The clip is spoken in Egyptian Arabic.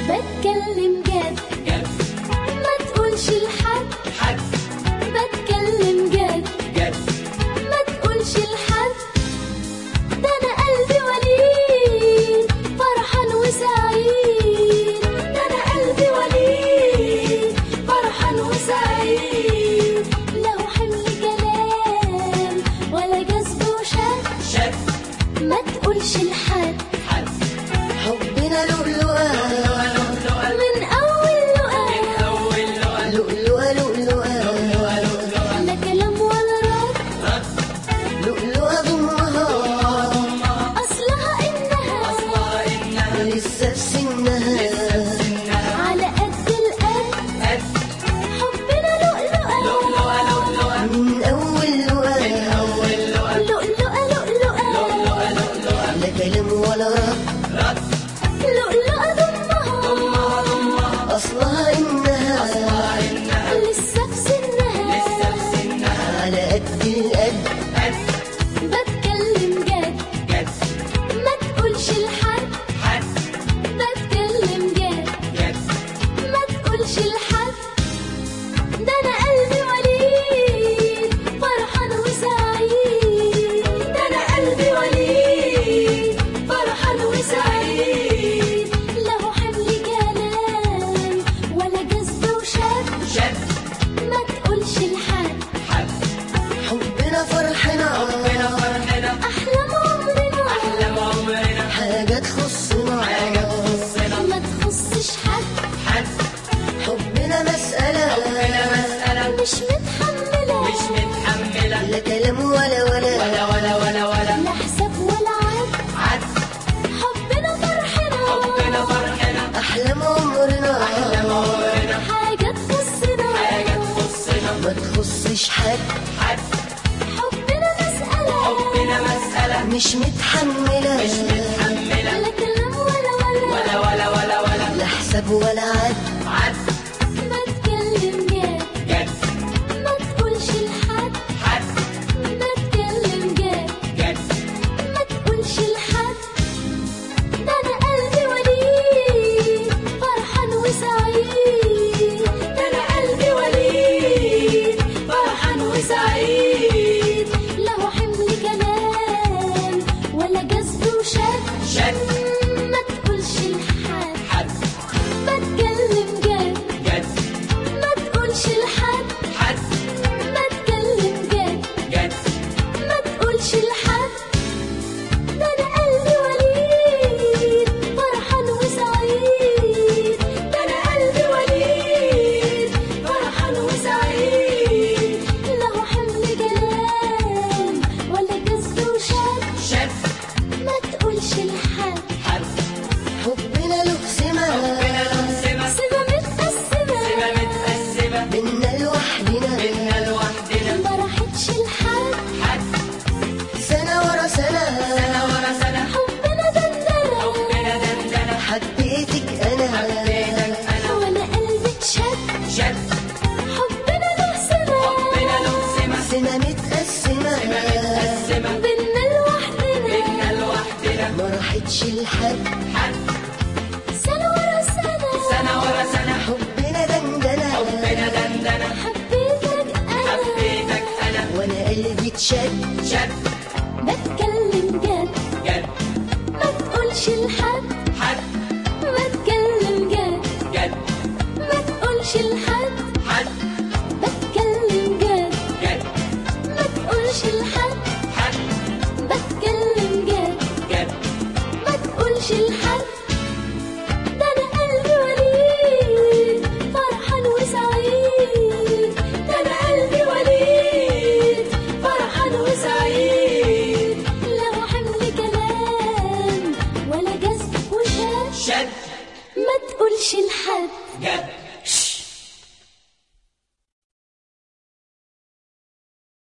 بتكلم جد جد ما تقولش لحد حد بتكلم جد جد ما تقولش لحد ده انا قلبي وليد فرحان وسعيد ده انا قلبي وليد فرحان وسعيد لو حمل كلام ولا جذب وشد شد ما تقولش لحد حد حبنا لؤلؤة لؤلؤة من اول لقاء أول لؤلؤة لؤلؤة لؤلؤة لا كلام ولا رد رد لؤلؤة ضمها اصلها انها أصلها إنها لسه في سنها على قد القد قد حبنا لؤلؤة لؤلؤة لؤلؤة من أول لؤلؤة أول لؤلؤة لؤلؤة لؤلؤة لؤلؤة لؤلؤة لا كلام ولا رد رد لؤلؤة ضمها ضمها ضمها أصلها إنها أصلها إنها لسه في سنها لسه في سنها على قد القد قد بتكلم جد جد ما تقولش لحد حد بتكلم جد جد ما تقولش لحد ده انا قلبي وليد فرحان وسعيد ده انا قلبي وليد فرحان وسعيد له حمل كلام ولا جذب وشد شد ما تقولش لحد حد حبنا فرحنا ربنا فرحنا احلام عمرنا أحلام عمرنا حاجة تخصنا حاجة تخصنا ما تخصش حد حد حبنا مسألة ربنا مسألة مش متحملة مش متحملة لا كلام ولا ولا ولا ولا ولا ولا لا حساب ولا عد عد حبنا فرحنا ربنا فرحنا أحلام عمرنا أحلام عمرنا حاجة تخصنا حاجة تخصنا ما تخصش حد حد حبنا مسألة حبنا مسألة مش متحملة مش متحملة لا كلام ولا ولا ولا ولا ولا ولا لا حساب ولا عد عد ما تكلم جد جد ما تقولش لحد حد ما تكلم جد جد ما تقولش لحد ده انا قلبي وليد فرحان وسعيد ده انا قلبي وليد فرحان وسعيد له حمل كلام ولا جذب وشد شد ما تقولش لحد حد بتكلم جد جد ما تقولش لحد حد بتكلم جد جد ما تقولش لحد ده انا قلبي وليد فرحان وسعيد ده انا قلبي وليد فرحان وسعيد له حمل كلام ولا جذب وشد شد ما تقولش لحد حد حبنا له سمة ربنا له سمة سيبها متقسمة سمة متقسمة منا لوحدنا منا لوحدنا ما راحتش لحد حد سنة ورا سنة سنة ورا سنة حبنا دندنة حبنا دندنة حبيتك أنا حبيتك أنا وانا قلبي اتشد شد حبنا له سما حبنا له سمة سنة متقسمة سمة متقسمة بينا لوحدنا منا لوحدنا ما راحتش لحد حد سنة ورا سنة سنة ورا سنة حبنا دندنة حبنا دندنة حبيتك أنا حبيتك أنا وأنا قلبي اتشد شد بتكلم جد جد ما تقولش لحد حد بتكلم جد جد ما تقولش لحد حد بتكلم جد جد ما تقولش لحد حد بتكلم جد جد ما تقولش لحد ده انا قلبي وليد فرحان وسعيد ده انا قلبي وليد فرحان وسعيد له حمل كلام ولا جذب وشد شد ما تقولش لحد جد